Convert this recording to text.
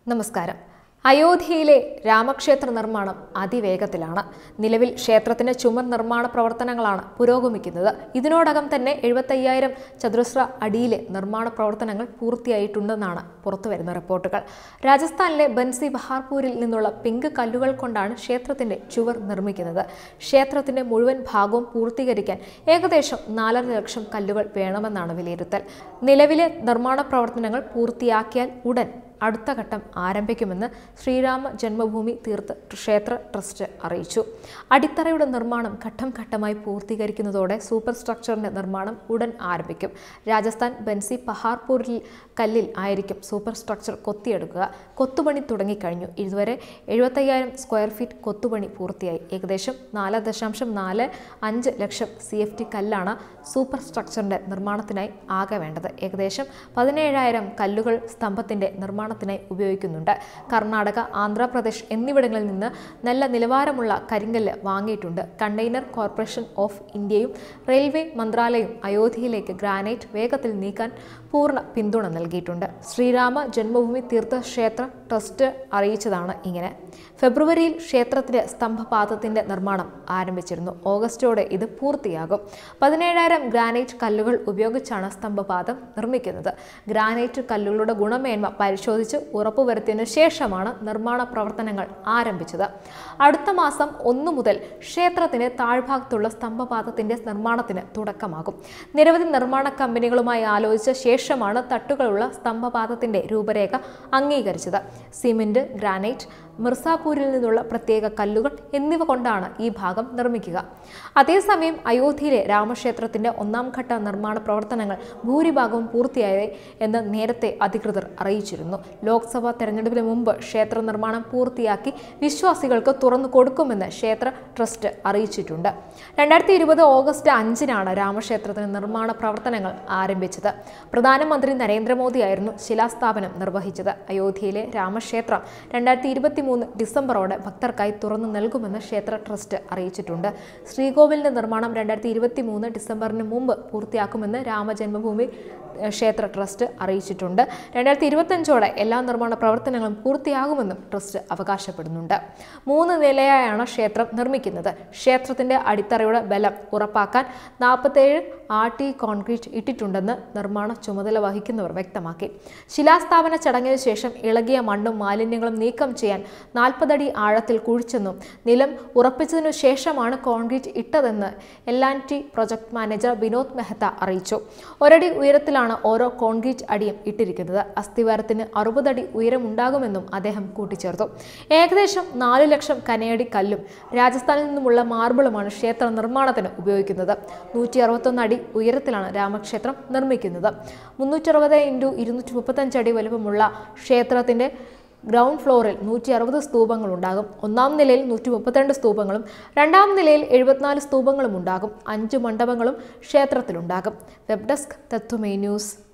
നമസ്കാരം അയോധ്യയിലെ രാമക്ഷേത്ര നിർമ്മാണം അതിവേഗത്തിലാണ് നിലവിൽ ക്ഷേത്രത്തിന്റെ ചുമർ നിർമ്മാണ പ്രവർത്തനങ്ങളാണ് പുരോഗമിക്കുന്നത് ഇതിനോടകം തന്നെ എഴുപത്തയ്യായിരം ചതുരശ്ര അടിയിലെ നിർമ്മാണ പ്രവർത്തനങ്ങൾ പൂർത്തിയായിട്ടുണ്ടെന്നാണ് പുറത്തുവരുന്ന റിപ്പോർട്ടുകൾ രാജസ്ഥാനിലെ ബൻസി ബഹാർപൂരിൽ നിന്നുള്ള പിങ്ക് കല്ലുകൾ കൊണ്ടാണ് ക്ഷേത്രത്തിന്റെ ചുവർ നിർമ്മിക്കുന്നത് ക്ഷേത്രത്തിന്റെ മുഴുവൻ ഭാഗവും പൂർത്തീകരിക്കാൻ ഏകദേശം നാലര ലക്ഷം കല്ലുകൾ വേണമെന്നാണ് വിലയിരുത്തൽ നിലവിലെ നിർമ്മാണ പ്രവർത്തനങ്ങൾ പൂർത്തിയാക്കിയാൽ ഉടൻ അടുത്ത ഘട്ടം ആരംഭിക്കുമെന്ന് ശ്രീരാമ ജന്മഭൂമി തീർത്ഥ ക്ഷേത്ര ട്രസ്റ്റ് അറിയിച്ചു അടിത്തറയുടെ നിർമ്മാണം ഘട്ടം ഘട്ടമായി പൂർത്തീകരിക്കുന്നതോടെ സൂപ്പർ സ്ട്രക്ചറിന്റെ നിർമ്മാണം ഉടൻ ആരംഭിക്കും രാജസ്ഥാൻ ബൻസി പഹാർപൂരിൽ കല്ലിൽ ആയിരിക്കും സൂപ്പർ സ്ട്രക്ചർ കൊത്തിയെടുക്കുക കൊത്തുപണി തുടങ്ങിക്കഴിഞ്ഞു ഇതുവരെ എഴുപത്തയ്യായിരം സ്ക്വയർ ഫീറ്റ് കൊത്തുപണി പൂർത്തിയായി ഏകദേശം നാല് ദശാംശം നാല് അഞ്ച് ലക്ഷം സി എഫ് ടി കല്ലാണ് സൂപ്പർ സ്ട്രക്ചറിന്റെ നിർമ്മാണത്തിനായി ആകെ വേണ്ടത് ഏകദേശം പതിനേഴായിരം കല്ലുകൾ സ്തംഭത്തിന്റെ നിർമ്മാണത്തിനായി ഉപയോഗിക്കുന്നുണ്ട് കർണാടക ആന്ധ്രാപ്രദേശ് എന്നിവിടങ്ങളിൽ നിന്ന് നല്ല നിലവാരമുള്ള കരിങ്കല്ല് വാങ്ങിയിട്ടുണ്ട് കണ്ടെയ്നർ കോർപ്പറേഷൻ ഓഫ് ഇന്ത്യയും റെയിൽവേ മന്ത്രാലയവും അയോധ്യയിലേക്ക് ഗ്രാനൈറ്റ് വേഗത്തിൽ നീക്കാൻ പൂർണ്ണ പിന്തുണ നൽകിയിട്ടുണ്ട് ശ്രീരാമ ജന്മഭൂമി തീർത്ഥക്ഷേത്ര ട്രസ്റ്റ് അറിയിച്ചതാണ് ഇങ്ങനെ ഫെബ്രുവരിയിൽ ക്ഷേത്രത്തിന്റെ സ്തംഭപാദത്തിന്റെ നിർമ്മാണം ആരംഭിച്ചിരുന്നു ഓഗസ്റ്റോടെ ഇത് പൂർത്തിയാകും പതിനേഴായിരം ഗ്രാനൈറ്റ് കല്ലുകൾ ഉപയോഗിച്ചാണ് സ്തംഭപാദം നിർമ്മിക്കുന്നത് ഗ്രാനൈറ്റ് കല്ലുകളുടെ ഗുണമേന്മ പരിശോധിച്ച് ഉറപ്പുവരുത്തിയതിനു ശേഷമാണ് നിർമ്മാണ പ്രവർത്തനങ്ങൾ ആരംഭിച്ചത് അടുത്ത മാസം ഒന്നു മുതൽ ക്ഷേത്രത്തിന്റെ താഴ്ഭാഗത്തുള്ള സ്തംഭപാദത്തിന്റെ നിർമ്മാണത്തിന് തുടക്കമാകും നിരവധി നിർമ്മാണ കമ്പനികളുമായി ആലോചിച്ച ശേഷമാണ് തട്ടുകളുള്ള സ്തംഭപാദത്തിന്റെ രൂപരേഖ അംഗീകരിച്ചത് സിമെന്റ് ഗ്രാനൈറ്റ് മിർസാപൂരിൽ നിന്നുള്ള പ്രത്യേക കല്ലുകൾ എന്നിവ കൊണ്ടാണ് ഈ ഭാഗം നിർമ്മിക്കുക അതേസമയം അയോധ്യയിലെ രാമക്ഷേത്രത്തിന്റെ ഒന്നാം ഘട്ട നിർമ്മാണ പ്രവർത്തനങ്ങൾ ഭൂരിഭാഗവും പൂർത്തിയായി എന്ന് നേരത്തെ അധികൃതർ അറിയിച്ചിരുന്നു ലോക്സഭാ തെരഞ്ഞെടുപ്പിന് മുമ്പ് ക്ഷേത്ര നിർമ്മാണം പൂർത്തിയാക്കി വിശ്വാസികൾക്ക് തുറന്നു കൊടുക്കുമെന്ന് ക്ഷേത്ര ട്രസ്റ്റ് അറിയിച്ചിട്ടുണ്ട് രണ്ടായിരത്തി ഇരുപത് ഓഗസ്റ്റ് അഞ്ചിനാണ് രാമക്ഷേത്രത്തിന് നിർമ്മാണ പ്രവർത്തനങ്ങൾ ആരംഭിച്ചത് പ്രധാനമന്ത്രി നരേന്ദ്രമോദിയായിരുന്നു ശിലാസ്ഥാപനം നിർവഹിച്ചത് അയോധ്യയിലെ രാമക്ഷേത്രം രണ്ടായിരത്തി ഇരുപത്തി മൂന്ന് ഡിസംബറോടെ ഭക്തർക്കായി തുറന്നു നൽകുമെന്ന് ക്ഷേത്ര ട്രസ്റ്റ് അറിയിച്ചിട്ടുണ്ട് ശ്രീകോവിലിന്റെ നിർമ്മാണം രണ്ടായിരത്തി ഇരുപത്തി മൂന്ന് ഡിസംബറിന് മുമ്പ് പൂർത്തിയാക്കുമെന്ന് രാമജന്മഭൂമി ഏഹ്, ക്ഷേത്ര ട്രസ്റ്റ് അറിയിച്ചിട്ടുണ്ട് രണ്ടായിരത്തി ഇരുപത്തഞ്ചോടെ എല്ലാ നിർമ്മാണ പ്രവർത്തനങ്ങളും പൂർത്തിയാകുമെന്നും ട്രസ്റ്റ് അവകാശപ്പെടുന്നുണ്ട് മൂന്ന് നിലയായാണ് ക്ഷേത്രം നിർമ്മിക്കുന്നത് ക്ഷേത്രത്തിന്റെ അടിത്തറയുടെ ബലം ഉറപ്പാക്കാൻ നാൽപ്പത്തേഴ് ആർ ടി കോൺക്രീറ്റ് ഇട്ടിട്ടുണ്ടെന്ന് നിർമ്മാണ ചുമതല വഹിക്കുന്നവർ വ്യക്തമാക്കി ശിലാസ്ഥാപന ചടങ്ങിന് ശേഷം ഇളകിയ മണ്ണും മാലിന്യങ്ങളും നീക്കം ചെയ്യാൻ നാൽപ്പതടി ആഴത്തിൽ കുഴിച്ചെന്നും നിലം ഉറപ്പിച്ചതിനു ശേഷമാണ് കോൺക്രീറ്റ് ഇട്ടതെന്ന് L and T project manager Vinod Mehta അറിയിച്ചു ഒരടി ഉയരത്തിലാണ് ഓരോ കോൺക്രീറ്റ് അടിയും ഇട്ടിരിക്കുന്നത് അസ്ഥിവാരത്തിന് അറുപതടി ഉയരമുണ്ടാകുമെന്നും അദ്ദേഹം കൂട്ടിച്ചേർത്തു ഏകദേശം നാല് ലക്ഷം കനയടി കല്ലും രാജസ്ഥാനിൽ നിന്നുമുള്ള മാർബിളുമാണ് ക്ഷേത്ര നിർമ്മാണത്തിന് ഉപയോഗിക്കുന്നത് നൂറ്റി അറുപത്തൊന്ന് അടി ഉയരത്തിലാണ് രാമക്ഷേത്രം നിർമ്മിക്കുന്നത് മുന്നൂറ്ററുപത് ഇൻറ്റു ഇരുന്നൂറ്റി മുപ്പത്തഞ്ച് അടി വലുപ്പമുള്ള ക്ഷേത്രത്തിൻ്റെ ഗ്രൗണ്ട് ഫ്ലോറിൽ നൂറ്റി അറുപത് സ്തൂപങ്ങൾ ഉണ്ടാകും ഒന്നാം നിലയിൽ നൂറ്റി മുപ്പത്തിരണ്ട് സ്തൂപങ്ങളും രണ്ടാം നിലയിൽ എഴുപത്തിനാല് സ്തൂപങ്ങളും ഉണ്ടാകും അഞ്ച് മണ്ഡപങ്ങളും ക്ഷേത്രത്തിലുണ്ടാകും വെബ് ഡെസ്ക് തത്വമേ ന്യൂസ്